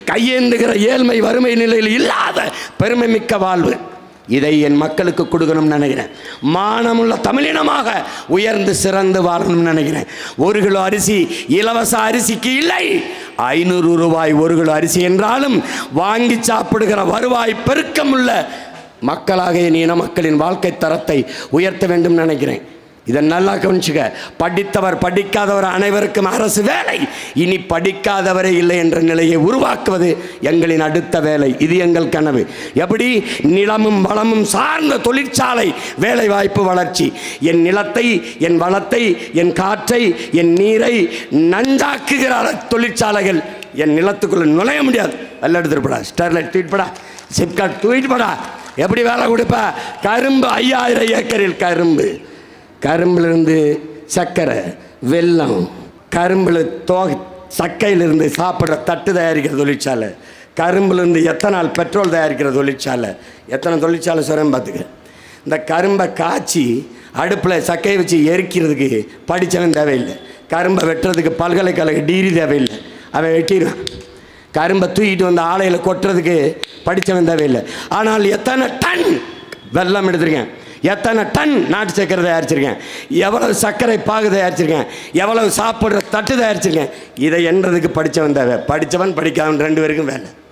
கையேந்துகிற ஏழ்மை வறுமை நிலையில் இல்லாத பெருமை மிக்க வாழ்வு இதை என் மக்களுக்கு கொடுக்கணும்னு நினைக்கிறேன் மானமுள்ள தமிழினமாக உயர்ந்து சிறந்து வாழணும்னு நினைக்கிறேன் ஒரு கிலோ அரிசி இலவச அரிசிக்கு இல்லை ஐநூறு ரூபாய் ஒரு கிலோ அரிசி என்றாலும் வாங்கி சாப்பிடுகிற வருவாய் பெருக்கமுள்ள மக்களாக என் இன மக்களின் வாழ்க்கை தரத்தை உயர்த்த வேண்டும் நினைக்கிறேன் இதை நல்லா கவனிச்சுக்க படித்தவர் படிக்காதவர் அனைவருக்கும் அரசு வேலை இனி படிக்காதவரே இல்லை என்ற நிலையை உருவாக்குவது எங்களின் அடுத்த வேலை இது எங்கள் கனவு எப்படி நிலமும் வளமும் சார்ந்த தொழிற்சாலை வேலை வாய்ப்பு வளர்ச்சி என் நிலத்தை என் வளத்தை என் காற்றை என் நீரை நஞ்சாக்குகிற அள- தொழிற்சாலைகள் என் நிலத்துக்குள்ள நுழைய முடியாது வெள்ள எடுத்துருப்படா ஸ்டெர்லைட் தூக்கிப்படா சிப்காட் தூக்கிட்டு எப்படி வேலை கொடுப்ப கரும்பு ஐயாயிரம் ஏக்கரில் கரும்பு கரும்பிலிருந்து சர்க்கரை வெல்லம் கரும்பில் தோ சக்கையிலிருந்து சாப்பிட்ற தட்டு தயாரிக்கிற தொழிற்சாலை கரும்பிலிருந்து எத்தனால் பெட்ரோல் தயாரிக்கிற தொழிற்சாலை எத்தனை தொழிற்சாலை சொல்கிறேன் பார்த்துக்க இந்த கரும்பை காய்ச்சி அடுப்பில் சக்கையை வச்சு எரிக்கிறதுக்கு படித்தவன் தேவையில்லை கரும்பை வெட்டுறதுக்கு பல்கலைக்கழக டிகிரி தேவையில்லை அவன் வெட்டிடுவான் கரும்பை தூக்கிட்டு வந்து ஆலையில் கொட்டுறதுக்கு படித்தவன் தேவையில்லை ஆனால் எத்தனை டன் வெல்லம் எடுத்திருக்கேன் எத்தனை டன் நாட்டு சர்க்கரை தயாரிச்சிருக்கேன் எவ்வளவு சர்க்கரை பாகு தயாரிச்சிருக்கேன் எவ்வளவு சாப்பிட்ற தட்டு தயாரிச்சிருக்கேன் இதை என்றதுக்கு படித்தவன் தேவை படித்தவன் படிக்காதவன் ரெண்டு பேருக்கும் வேலை